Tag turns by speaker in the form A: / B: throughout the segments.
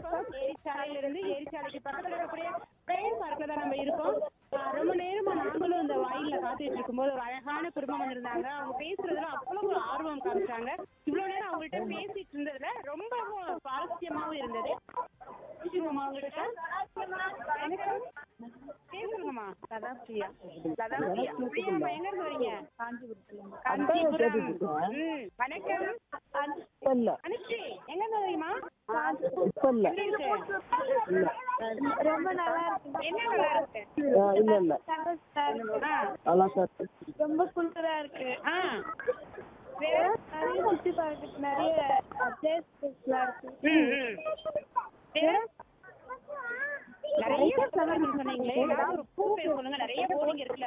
A: வணக்கம் ஏரிச்சாலையில இருந்து ஏரிச்சாலைக்கு பக்கத்துல இருக்கக்கூடிய பிரேயர் பார்க்ல தான் நம்ம இருக்கோம் ஆஹ் ரொம்ப நேரமா நாங்களும் இந்த வாயில காத்துட்டு இருக்கும்போது ஒரு அழகான குடும்பம் வந்திருந்தாங்க அவங்க பேசுறதுல அவ்வளவு ஒரு ஆர்வம் காமிச்சாங்க இவ்வளவு நேரம் அவங்கள்ட்ட பேசிட்டு இருந்ததுல ரொம்பவும் சுவாரஸ்யமாவும் இருந்தது பேசுங்கம்மா அவங்ககிட்ட வணக்கம். பேசுங்கம்மா லதா பிரியா லதா பிரியா பிரியாம்மா எங்க இருந்து வரீங்க காஞ்சிபுரம் காஞ்சிபுரம் ம் வணக்கம்
B: இல்ல
A: அனுஷ்ரீ எங்க இருந்து வரீங்கம்மா
B: இப்ப இல்ல
A: எப்படி இருக்கு
C: ரொம்ப நல்லா இருக்கு
A: என்ன நல்லா இருக்கு
B: ஆ, இல்ல இல்ல
C: சந்தோஷமா இருக்கு
A: ஆ
B: நல்லா சார்
C: ரொம்ப குளிரா இருக்கு
A: ஆ வேற
C: நிறைய சுத்தி பார்க்கறதுக்கு நிறைய பிளேஸ்லாம் இருக்கு
A: ம் ம் வேற நிறைய ஃப்ளவர் சொன்னீங்களே ஏதாவது ஒரு பூ பேர் சொல்லுங்க நிறைய போனிங்க இருக்குல்ல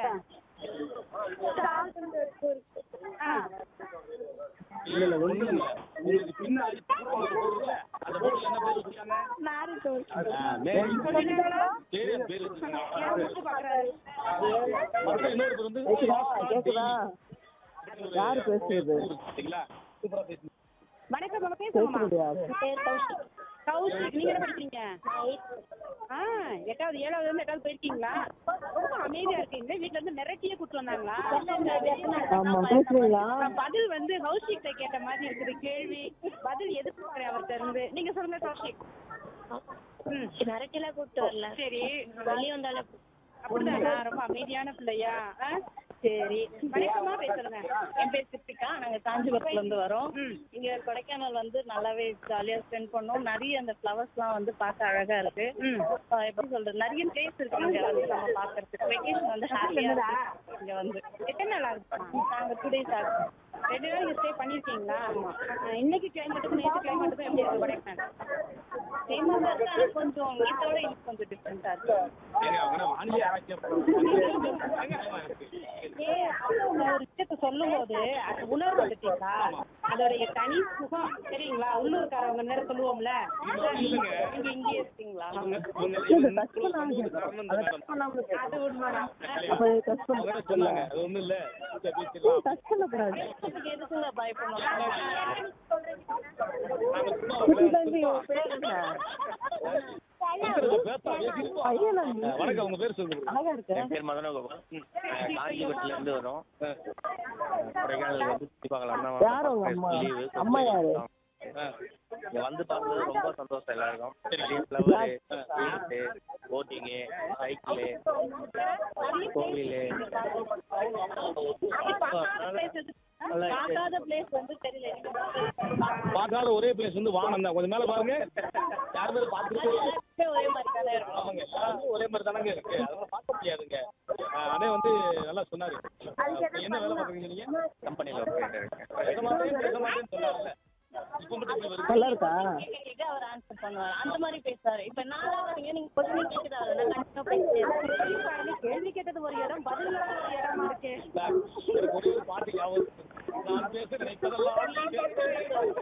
A: ஆ
B: இல்ல இல்ல ஒண்ணு இல்ல
D: உங்களுக்கு பின்னாடி அந்த போர்டுல என்ன பேர் வச்சிருக்காங்க
C: மேரிகோல்ட்
A: சொல்லிட்டீங்களா
D: பேரு பேர் வச்சிருக்காங்க
A: ஏன் உத்து பார்க்கறாரு?
D: மறுபடியும் இன்னொரு பேர் வந்து
B: கேக்குதா யாரு பேசுறது
D: பாத்தீங்களா சூப்பரா பேசுங்க
A: வணக்கம் உங்க பேசுங்கம்மா
B: பேசுறது
A: கௌஷிக் நீங்க என்ன படிக்கிறீங்க ஆ எட்டாவது ஏழாவது இருந்து எட்டாவது போயிருக்கீங்களா ரொம்ப அமைதியா இருக்கீங்க வீட்ல இருந்து மிரட்டியே கூட்டு வந்தாங்களா
B: ஆமா பேசுறீங்களா
A: நான் பதில் வந்து கௌஷிக்கிட்ட கேட்ட மாதிரி இருக்குது கேள்வி பதில் எதிர்பார்க்கிறேன் அவர்கிட்ட இருந்து நீங்க சொல்லுங்க கௌஷிக் ம்
C: மிரட்டிலாம் கூப்பிட்டு வரல
A: சரி
C: வெளியே வந்தாலே
A: அப்படிதானா ரொம்ப அமைதியான பிள்ளையா ஆ? சரி வணக்கமா பேசுறேங்க
E: என் பேர் சித்திகா நாங்க காஞ்சிபுரத்துல இருந்து வரோம்
A: ம்.
E: இங்க கொடைக்கானல் வந்து நல்லாவே ஜாலியா ஸ்பெண்ட் பண்ணோம் நிறைய அந்த ஃப்ளவர்ஸ்லாம் வந்து பார்க்க அழகா இருக்கு
A: ம்.
E: ஆஹ் எப்படி சொல்றது நிறைய பிளேஸ் இருக்கு இங்க வந்து நம்ம பாக்குறதுக்கு வெக்கேஷன் வந்து ஹாப்பியா இருக்கு இங்க வந்து
A: எத்தனை நாள் ஆகுதுமா
E: நாங்க டூ டேஸ் ஆகும்
A: ரெண்டு நாள் இங்க ஸ்டே பண்ணிருக்கீங்களா ஆ, இன்னைக்கு கிளைமேட்டுக்கு நேற்று கிளைமேட்டுக்கும் எப்படி இருக்கு கொடைக்கானல்
E: சேம் இருக்கு ஆனா கொஞ்சம் இதோட இது கொஞ்சம் டிஃப்ரெண்டா இருக்கு
D: ஏங்க அவங்க வானிலை ஆராய்ச்சி
A: ஏ அவங்க ஒரு விஷயத்த சொல்லும் போது அது உணர்வு வந்துட்டீங்களா அதோடைய தனி சுகம் சரிங்களா உள்ளூர்காரவங்க நேரம் சொல்லுவோம்ல
E: நீங்க இங்கே இருக்கீங்களா
A: அது உண்மைதான்
B: அப்ப டச் பண்ண
D: அவங்க சொன்னாங்க அது ஒண்ணும் இல்ல பேசிடலாம்
B: டச் பண்ணக்கூடாது
E: இதுக்கு எதுக்குங்க பயப்படணும்
D: வணக்கம் உங்க பேர் சொல்லுங்க
B: அழகா இருக்கு
F: என் பேர் மதனகோபால் காஞ்சிபுரத்துல இருந்து வரோம் கொடைக்கானல் வந்து சுற்றி பார்க்கலாம்
B: யார் உங்க அம்மா? அம்மா யாரு?
F: இங்க வந்து பார்த்தது ரொம்ப சந்தோஷம் எல்லாருக்கும் நிறைய ஃப்ளவரு வீட்டு போட்டிங்கு சைக்கிளு கோவிலு நல்லா இருக்கு.
E: பார்க்காத பிளேஸ் வந்து தெரியல
D: பார்க்காத ஒரே பிளேஸ் வந்து வானம் தான் கொஞ்சம் மேல பாருங்க யாருமே பார்த்துட்டு
E: நீங்க ஒரே மாதிரி தானே இருக்கும்
D: ஆமாங்க எல்லாமே ஒரே மாதிரி தானங்க இருக்கு அதெல்லாம் பார்க்க முடியாதுங்க ஆஹ் அதே வந்து நல்லா சொன்னாரு என்ன வேலை பார்க்குறீங்க நீங்க
F: கம்பெனியில் ஒர்க் பண்ணிட்டு இருக்கேன்
D: பேச மாட்டேன் பேச மாட்டேன்னு சொன்னார்ல இப்போ மட்டும் இப்படி வருது
B: நல்லா இருக்கா
E: கேட்க அவர் ஆன்சர் பண்ணுவார் அந்த மாதிரி பேசுறாரு இப்ப நான் வரீங்க நீங்க கொஸ்டின் கேட்குறாரு நான் கண்டிப்பா பேசுறேன்
A: கேள்வி கேட்டது ஒரு இடம் பதில் ஒரு இடமா இருக்கு
D: எனக்கு ஒரே ஒரு பாட்டு ஞாபகம் இருக்கு. நான் பேச நினைப்பதெல்லாம் நீ கேட்க வேண்டும்.